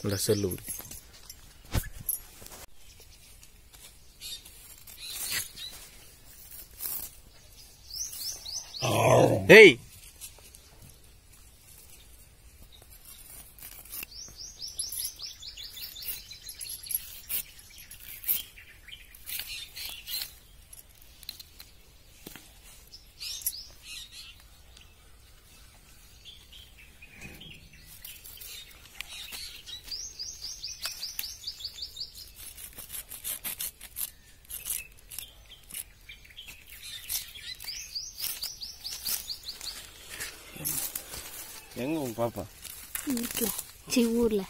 இந்த செல்லு உரி டேய் எங்க உன் பாப்பா வீட்டில் சி ஊரில்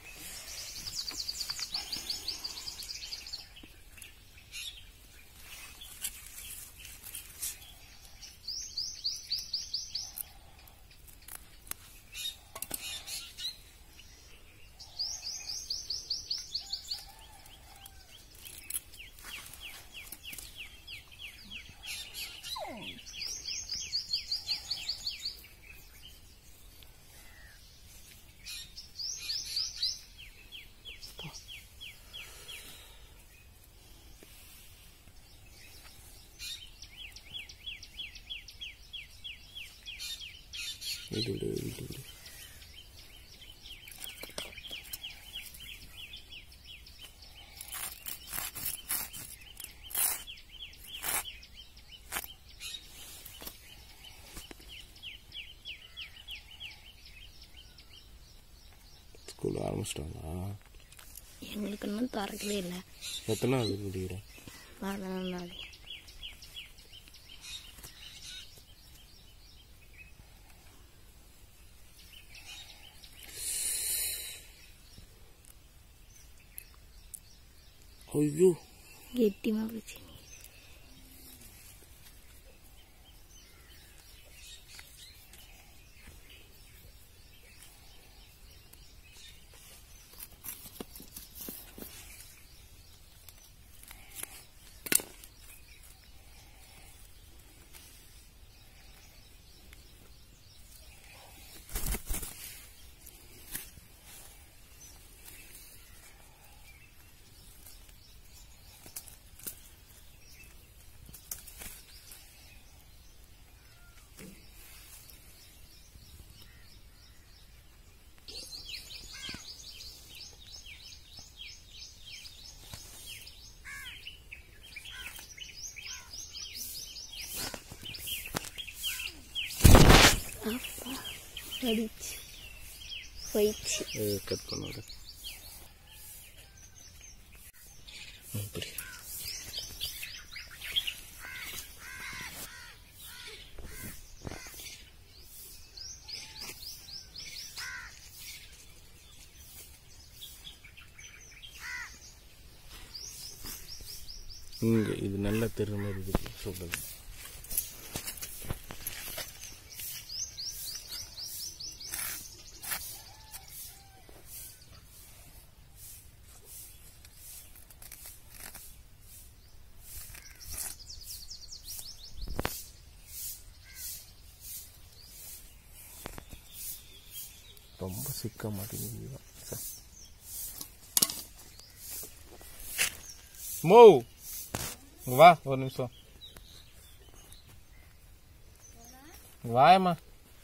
இது விடு இது விடு ஸ்கூல் ஆரம்பிச்சிட்டாங்களா எங்களுக்கு இன்னும் திறக்கவே இல்லை எத்தனை நாள் முடிகிறேன் பதினொன்று நாள் ஐயோ கெட்டிமாக போச்சு அப்பா அடிச்சு போயிடுச்சு கட் பண்ணாரு இப்படி இங்க இது நல்ல தெரு மாதிரி இருக்கு சொல்றது ரொம்ப சிக்க மாட்டேங்குது இதுதான். சரி. மோ இங்க வா ஒரு நிமிஷம் இங்க வாயம்மா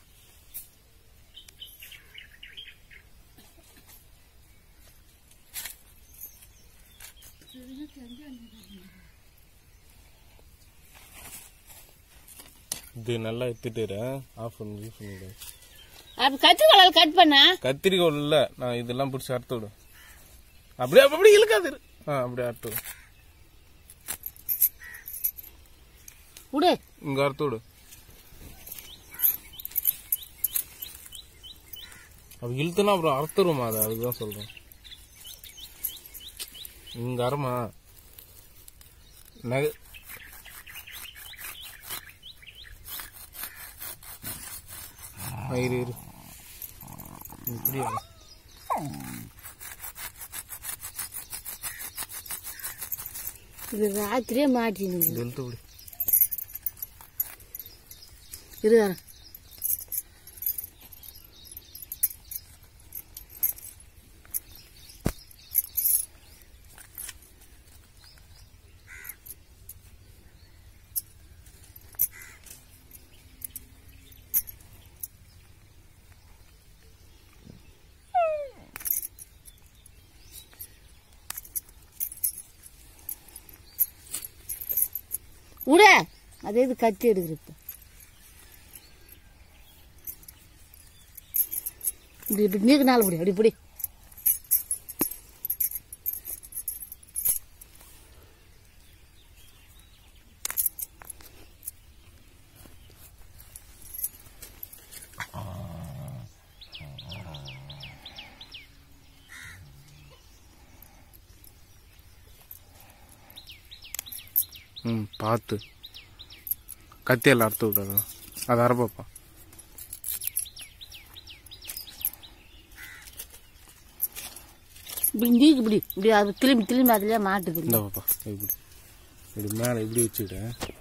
இது நல்லா எடுத்துட்டு ஆஃப் பண்ணி ஆஃப் பண்ணிடு அப்போ கற்றுக்கொள்ளால் கட் பண்ணா கத்திரிக்கோள் இல்ல நான் இதெல்லாம் பிடிச்சி அறுத்து விடு அப்படியே அப்படி இழுக்காது இரு. ஆ அப்படியே அறுத்து விடு விடு இங்க அறுத்து விடு அப்ப இழுத்துனா அப்புறம் அறுத்துருமா அதை அதுதான் சொல்றேன் இங்க அரமா நகை ஆ, இரு இரு இப்படி வா. இது ராத்திரியே மாட்டினுங்க இது இழுத்து விடு இரு அதே இது கத்தி எடுக்கிற இப்போ இப்படி இப்படி நீக்கு நாள் பிடி அப்படி பிடி ம் பார்த்து கத்தியில் அறுத்து விடாது அது அரைப்பாப்பா இப்படி நீக்கு இப்படி இப்படி அது திரும்பி திரும்பி அதுலயே மாட்டுது இந்த பாப்பா இப்படி இப்படி மேலே இப்படி வச்சுக்கிட்டு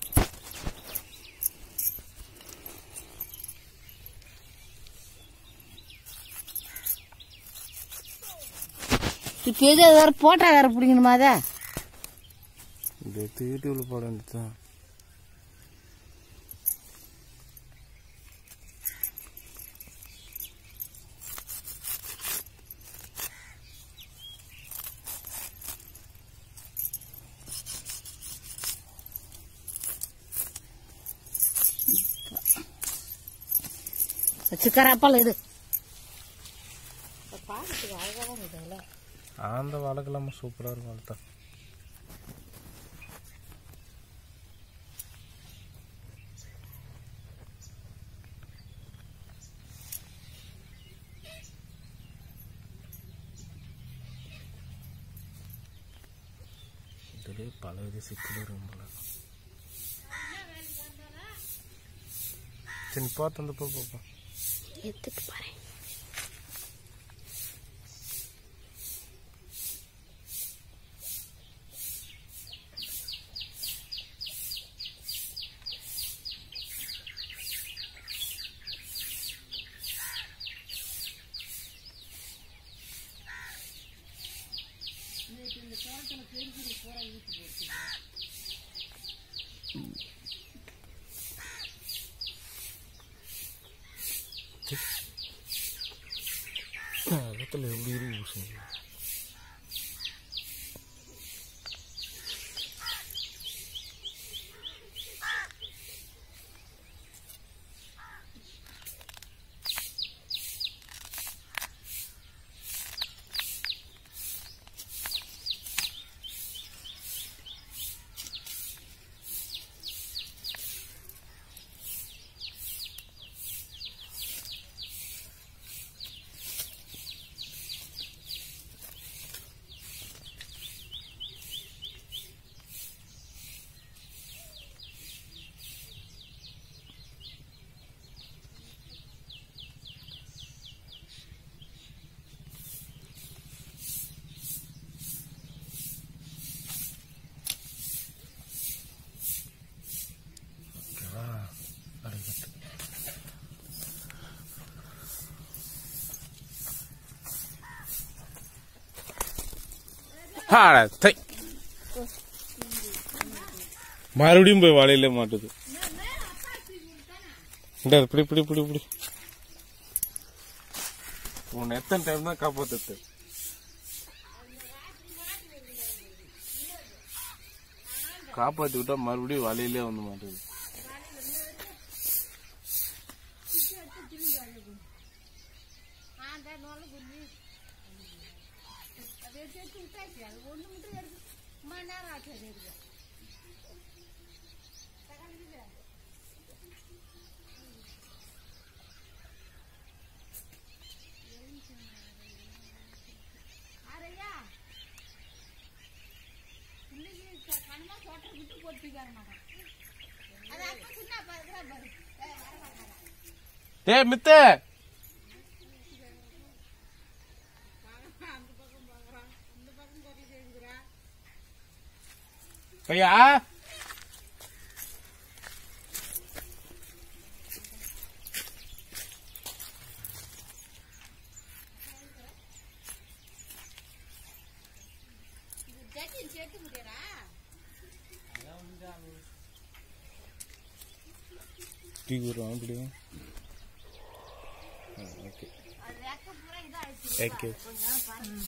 இப்போ எது அது வேற போட்டா வேற பிடிக்கணுமா அதை இந்த தீட்டுக்குள்ள போட வேண்டியதுதான் சிக்கராப்பால் இது அந்த வழக்கெல்லாம சூப்பராக இருக்கும் வளர்த்தா இதுலேயே பல இது சிக்கல் இருக்கும்ல சரி பார்த்து வந்து போ பாப்பா எடுத்துட்டு போறேன் இடத்துல எப்படி இருக்கு ஊசுங்க ஓகேவா அடுத்து ஆடா, தை. மறுபடியும் போய் வலையில மாட்டுது இந்த இப்படி இப்படி இப்படி இப்படி உன்னை எத்தனை டைம் தான் காப்பாத்துது காப்பாத்தி விட்டா மறுபடியும் வலையிலே வந்து மாட்டுது ஏ மித்த ஐயா டீ வருவான் அப்படியே ஓகே தேங்க்யூ